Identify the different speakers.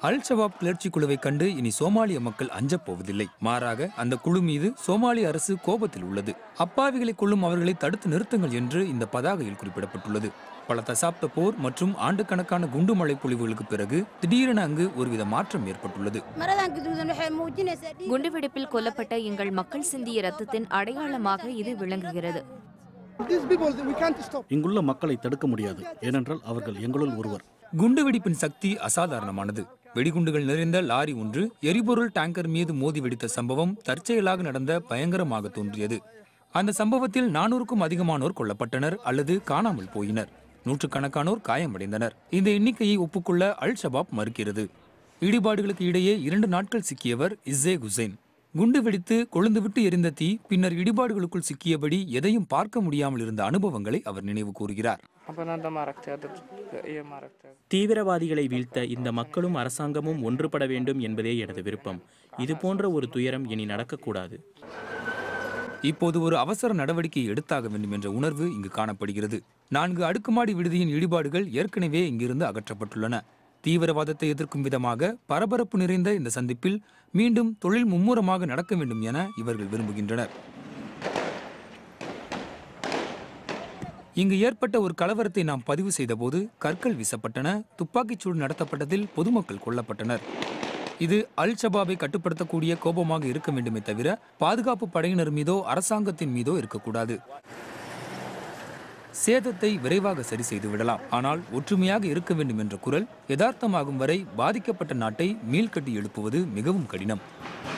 Speaker 1: அல் ஷபாப் கிளர்ச்சி குழுவை கண்டு இனி சோமாலிய மக்கள் அஞ்சப் போவதில்லை மாறாக அந்த குழு மீது சோமாலிய அரசு கோபத்தில் உள்ளது அப்பாவிகளை கொள்ளும் அவர்களை தடுத்து நிறுத்துங்கள் என்று இந்த பதாகையில் குறிப்பிடப்பட்டுள்ளது பல தசாப்த போர் மற்றும் ஆண்டுக்கணக்கான குண்டுமழை பொழிவுகளுக்கு பிறகு திடீரென அங்கு ஒருவித மாற்றம் ஏற்பட்டுள்ளது
Speaker 2: maradan gaduudan waxay muujinaysaa dhiig
Speaker 3: குண்டுவெடிப்பில் கொல்லப்பட்ட எங்கள் மக்கள் சிந்திய ரத்தத்தின் அடையாளமாக இது விளங்குகிறது
Speaker 4: These people, we can't stop.
Speaker 5: இங்குள்ள மக்களை தடுக்க முடியாது ஏனென்றால் அவர்கள் எங்களுள் ஒருவர்
Speaker 1: குண்டுவெடிப்பின் சக்தி அசாதாரணமானது வெடிகுண்டுகள் நிறைந்த லாரி ஒன்று எரிபொருள் டேங்கர் மீது மோதி வெடித்த சம்பவம் தற்செயலாக நடந்த பயங்கரமாக தோன்றியது அந்த சம்பவத்தில் நானூறுக்கும் அதிகமானோர் கொல்லப்பட்டனர் அல்லது காணாமல் போயினர் நூற்றுக்கணக்கானோர் காயமடைந்தனர் இந்த எண்ணிக்கையை ஒப்புக்கொள்ள அல் ஷபாப் மறுக்கிறது இடிபாடுகளுக்கு இடையே இரண்டு நாட்கள் சிக்கியவர் இஸ்ஸே குசைன் குண்டு வெடித்து கொழுந்துவிட்டு எரிந்த தீ பின்னர் இடிபாடுகளுக்குள் சிக்கியபடி எதையும் பார்க்க முடியாமல் இருந்த அனுபவங்களை அவர் நினைவு கூறுகிறார்
Speaker 6: Abanada maaragtay hadda iyo maaragtay
Speaker 7: தீவிரவாதிகளை வீழ்த்த இந்த மக்களும் அரசாங்கமும் ஒன்றுபட வேண்டும் என்பதே எனது விருப்பம் இது போன்ற ஒரு துயரம் இனி நடக்கக்கூடாது
Speaker 1: இப்போது ஒரு அவசர நடவடிக்கை எடுத்தாக வேண்டும் என்ற உணர்வு இங்கு காணப்படுகிறது நான்கு அடுக்குமாடி விடுதியின் இடிபாடுகள் ஏற்கனவே இங்கிருந்து அகற்றப்பட்டுள்ளன தீவிரவாதத்தை எதிர்க்கும் விதமாக பரபரப்பு நிறைந்த இந்த சந்திப்பில் மீண்டும் தொழில் மும்முரமாக நடக்க வேண்டும் என இவர்கள் விரும்புகின்றனர் இங்கு ஏற்பட்ட ஒரு கலவரத்தை நாம் பதிவு செய்தபோது கற்கள் வீசப்பட்டன துப்பாக்கிச்சூடு நடத்தப்பட்டதில் பொதுமக்கள் கொல்லப்பட்டனர் இது அல் ஷபாபை கட்டுப்படுத்தக்கூடிய கோபமாக இருக்க வேண்டுமே தவிர பாதுகாப்பு படையினர் மீதோ அரசாங்கத்தின் மீதோ இருக்கக்கூடாது சேதத்தை விரைவாக சரி செய்து விடலாம் ஆனால் ஒற்றுமையாக இருக்க வேண்டும் என்ற குரல் யதார்த்தமாகும் வரை பாதிக்கப்பட்ட நாட்டை மீள்கட்டி எழுப்புவது மிகவும் கடினம்